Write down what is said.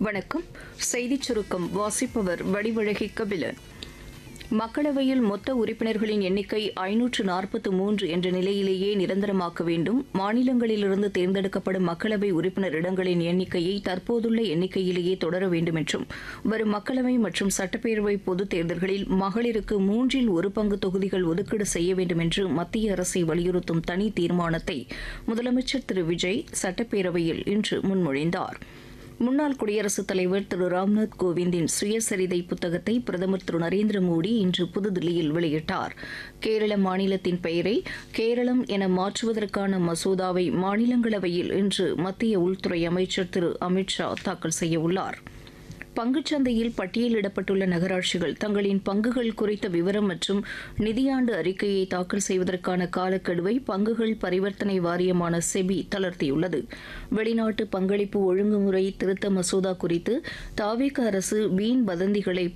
வணக்கம் செய்திச் சுருக்கம் வாசிப்பவர் வடிவழகி கபிலன் மக்களவையில் மொத்த உறுப்பினர்களின் எண்ணிக்கை ஐநூற்று நாற்பத்து மூன்று என்ற நிலையிலேயே நிரந்தரமாக்க வேண்டும் மாநிலங்களிலிருந்து தேர்ந்தெடுக்கப்படும் மக்களவை உறுப்பினர் இடங்களின் எண்ணிக்கையை தற்போதுள்ள எண்ணிக்கையிலேயே தொடர வேண்டும் என்றும் வரும் மக்களவை மற்றும் சட்டப்பேரவை பொதுத் தேர்தல்களில் மகளிருக்கு மூன்றில் ஒரு பங்கு தொகுதிகள் ஒதுக்கீடு செய்ய வேண்டும் என்று மத்திய அரசை வலியுறுத்தும் தனி தீர்மானத்தை முதலமைச்சர் திரு விஜய் சட்டப்பேரவையில் இன்று முன்மொழிந்தார் முன்னாள் குடியரசுத் தலைவர் திரு ராம்நாத் கோவிந்தின் சுயசரிதை புத்தகத்தை பிரதமர் திரு நரேந்திர மோடி இன்று புதுதில்லியில் வெளியிட்டார் கேரள மாநிலத்தின் பெயரை கேரளம் என மாற்றுவதற்கான மசோதாவை மாநிலங்களவையில் இன்று மத்திய உள்துறை அமைச்சர் திரு அமித் ஷா தாக்கல் செய்யவுள்ளார் பங்குச்சந்தையில் பட்டியலிடப்பட்டுள்ள நகராட்சிகள் தங்களின் பங்குகள் குறித்த விவரம் மற்றும் நிதியாண்டு அறிக்கையை தாக்கல் செய்வதற்கான காலக்கெடுவை பங்குகள் பரிவர்த்தனை வாரியமான செபி தளர்த்தியுள்ளது வெளிநாட்டு பங்களிப்பு ஒழுங்குமுறை திருத்த மசோதா குறித்து தாவேக அரசு வீண் வதந்திகளை